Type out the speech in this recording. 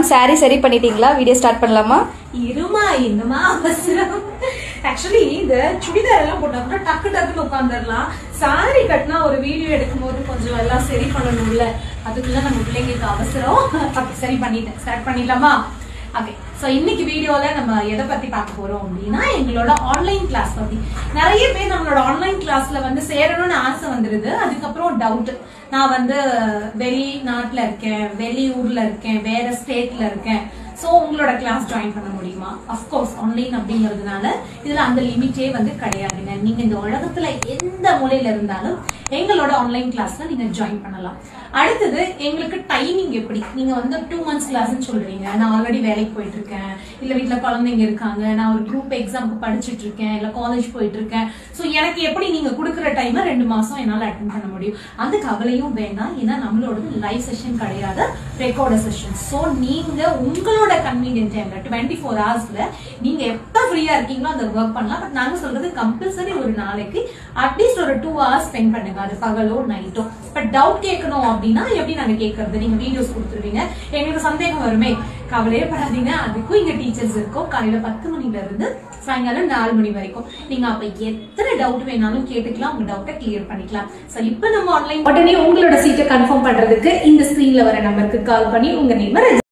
ma'am saree சரி பண்ணிட்டீங்களா video start பண்ணலாமா இருமா என்னமா அவசரம் ஆக்சுவலி இந்த சுடிதார் எல்லாம் போட்டா கூட டக்கு டக்குன்னு உட்காந்துடலாம் சாரி கட்டினா ஒரு வீடியோ எடுக்கும்போது கொஞ்சம் எல்லாம் சரி பண்ணணும்ல அதுக்குள்ள நம்ம பிள்ளைங்களுக்கு அவசரம் அப்ப சரி பண்ணிட்டேன் ஸ்டார்ட் பண்ணிடலாமா ஓகே ஸோ இன்னைக்கு வீடியோல நம்ம எதை பத்தி பார்க்க போறோம் அப்படின்னா எங்களோட ஆன்லைன் கிளாஸ் பத்தி நிறைய பேர் நம்மளோட ஆன்லைன் கிளாஸ்ல வந்து சேரணும்னு ஆசை வந்துருது அதுக்கப்புறம் டவுட் நான் வந்து வெளிநாட்டுல இருக்கேன் வெளியூர்ல இருக்கேன் வேற ஸ்டேட்ல இருக்கேன் ஸோ உங்களோட கிளாஸ் ஜாயின் பண்ண முடியுமா அஃப்கோர்ஸ் ஆன்லைன் அப்படிங்கிறதுனால இதுல அந்த லிமிட்டே வந்து கிடையாதுங்க நீங்க இந்த உலகத்துல எந்த மூலையில இருந்தாலும் எங்களோட ஆன்லைன் கிளாஸ்ல நீங்க ஜாயின் பண்ணலாம் அடுத்தது எங்களுக்கு டைமிங் எப்படி நீங்க வந்து டூ மந்த்ஸ் கிளாஸ்ன்னு சொல்றீங்க நான் ஆல்ரெடி வேலைக்கு போயிட்டு இருக்கேன் இல்ல வீட்ல குழந்தைங்க இருக்காங்க நான் ஒரு குரூப் எக்ஸாம்க்கு படிச்சிட்டு இருக்கேன் இல்ல காலேஜ் போயிட்டு இருக்கேன் ஸோ எனக்கு எப்படி நீங்க கொடுக்குற டைமை ரெண்டு மாசம் என்னால அட்டன் பண்ண முடியும் அந்த கவலையும் வேண்டாம் ஏன்னா நம்மளோட லைவ் செஷன் கிடையாது ரெக்கார்டு செஷன் ஸோ நீங்க உங்களோட கன்வீனியன்ட் டைம்ல டுவெண்ட்டி ஃபோர் ஹவர்ஸ்ல நீங்க எப்ப ஃப்ரீயா இருக்கீங்களோ அந்த ஒர்க் பண்ணலாம் பட் நாங்க சொல்றது கம்பல்சரி ஒரு நாளைக்கு அட்லீஸ்ட் ஒரு டூ ஹவர்ஸ் ஸ்பெண்ட் பண்ணுங்க அது பகலோ நைட்டோ பட் டவுட் கேட்கணும் அப்படின்னா எப்படி நாங்க கேட்கறது நீங்க வீடியோஸ் கொடுத்துருவீங்க எங்களுக்கு சந்தேகம் வருமே கவலையே படாதீங்க அதுக்கும் இங்க டீச்சர்ஸ் இருக்கும் காலையில பத்து மணில இருந்து சாயங்காலம் நாலு மணி வரைக்கும் நீங்க அப்ப எத்தனை டவுட் வேணாலும் கேட்டுக்கலாம் உங்க டவுட்டை கிளியர் பண்ணிக்கலாம் சோ இப்போ நம்ம ஆன்லைன் உடனே உங்களோட சீட்டை கன்ஃபார்ம் பண்றதுக்கு இந்த ஸ்கிரீன்ல வர நம்பருக்கு கால் பண்ணி உங்க நேம